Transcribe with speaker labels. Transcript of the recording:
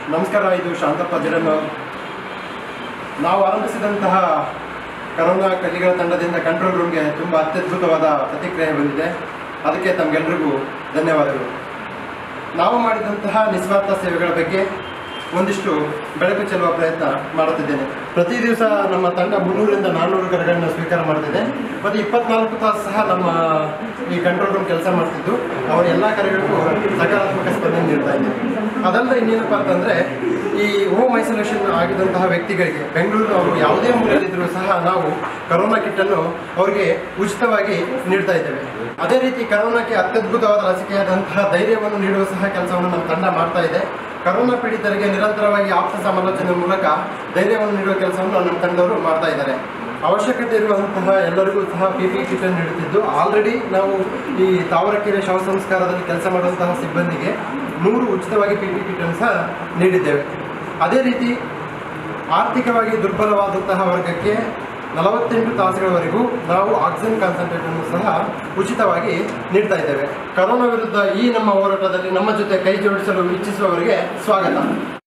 Speaker 1: ನಮಸ್ಕಾರ ಇದು ಶಾಂತಪ್ಪ ಜಡನ್ನವರು ನಾವು ಆರಂಭಿಸಿದಂತಹ ಕರೋನಾ ಕಲಿಗಳ ತಂಡದಿಂದ ಕಂಟ್ರೋಲ್ ರೂಮ್ಗೆ ತುಂಬ ಅತ್ಯದ್ಭುತವಾದ ಪ್ರತಿಕ್ರಿಯೆ ಬಂದಿದೆ ಅದಕ್ಕೆ ತಮಗೆಲ್ಲರಿಗೂ ಧನ್ಯವಾದಗಳು ನಾವು ಮಾಡಿದಂತಹ ನಿಸ್ವಾರ್ಥ ಸೇವೆಗಳ ಬಗ್ಗೆ ಒಂದಿಷ್ಟು ಬೆಳಕು ಚೆಲ್ಲುವ ಪ್ರಯತ್ನ ಮಾಡುತ್ತಿದ್ದೇನೆ ಪ್ರತಿ ದಿವಸ ನಮ್ಮ ತಂಡ ಮುನ್ನೂರಿಂದ ನಾನ್ನೂರು ಕರೆಗಳನ್ನು ಸ್ವೀಕಾರ ಮಾಡ್ತಿದೆ ಮತ್ತು ಇಪ್ಪತ್ನಾಲ್ಕು ತಾಸು ಸಹ ನಮ್ಮ ಈ ಕಂಟ್ರೋಲ್ ರೂಮ್ ಕೆಲಸ ಮಾಡ್ತಿದ್ದು ಅವರ ಎಲ್ಲ ಕರೆಗಳಿಗೂ ಸಕಾರಾತ್ಮಕ ಸ್ಪಂದನೆ ನೀಡ್ತಾ ಇದೆ ಅದಲ್ಲದೆ ಇನ್ನೇನಪ್ಪ ಅಂತಂದರೆ ಈ ಹೋಮ್ ಐಸೋಲೇಷನ್ ಆಗಿದಂತಹ ವ್ಯಕ್ತಿಗಳಿಗೆ ಬೆಂಗಳೂರು ಅವರು ಯಾವುದೇ ಮೂಲೆಯಲ್ಲಿದ್ದರೂ ಸಹ ನಾವು ಕರೋನಾ ಕಿಟ್ಟನ್ನು ಅವರಿಗೆ ಉಚಿತವಾಗಿ ನೀಡ್ತಾ ಇದ್ದೇವೆ ಅದೇ ರೀತಿ ಕರೋನಾಕ್ಕೆ ಅತ್ಯದ್ಭುತವಾದ ಲಸಿಕೆಯಾದಂತಹ ಧೈರ್ಯವನ್ನು ನೀಡುವ ಸಹ ಕೆಲಸವನ್ನು ನಮ್ಮ ತಂಡ ಮಾಡ್ತಾ ಇದೆ ಕರೋನಾ ಪೀಡಿತರಿಗೆ ನಿರಂತರವಾಗಿ ಆಪ್ತ ಸಮಾಲೋಚನೆ ಮೂಲಕ ಧೈರ್ಯವನ್ನು ನೀಡುವ ಕೆಲಸವನ್ನು ನಮ್ಮ ತಂಡದವರು ಮಾಡ್ತಾ ಇದ್ದಾರೆ ಅವಶ್ಯಕತೆ ಇರುವಂತಹ ಎಲ್ಲರಿಗೂ ಸಹ ಪಿ ಪಿ ಕಿಟ್ ಅನ್ನು ನೀಡುತ್ತಿದ್ದು ಆಲ್ರೆಡಿ ನಾವು ಈ ತಾವರಕೆರೆ ಶವ ಸಂಸ್ಕಾರದಲ್ಲಿ ಕೆಲಸ ಮಾಡುವಂತಹ ಸಿಬ್ಬಂದಿಗೆ ನೂರು ಉಚಿತವಾಗಿ ಪಿ ಪಿ ಕಿಟ್ ಅನ್ನು ಸಹ ನೀಡಿದ್ದೇವೆ ಅದೇ ರೀತಿ ಆರ್ಥಿಕವಾಗಿ ದುರ್ಬಲವಾದಂತಹ ವರ್ಗಕ್ಕೆ ನಲವತ್ತೆಂಟು ತಾಸುಗಳವರೆಗೂ ನಾವು ಆಕ್ಸಿಜನ್ ಕಾನ್ಸಂಟ್ರೇಟ್ ಅನ್ನು ಸಹ ಉಚಿತವಾಗಿ ನೀಡ್ತಾ ಇದ್ದೇವೆ ಕರೋನಾ ವಿರುದ್ಧ ಈ ನಮ್ಮ ಹೋರಾಟದಲ್ಲಿ ನಮ್ಮ ಜೊತೆ ಕೈ ಜೋಡಿಸಲು ಇಚ್ಛಿಸುವವರಿಗೆ ಸ್ವಾಗತ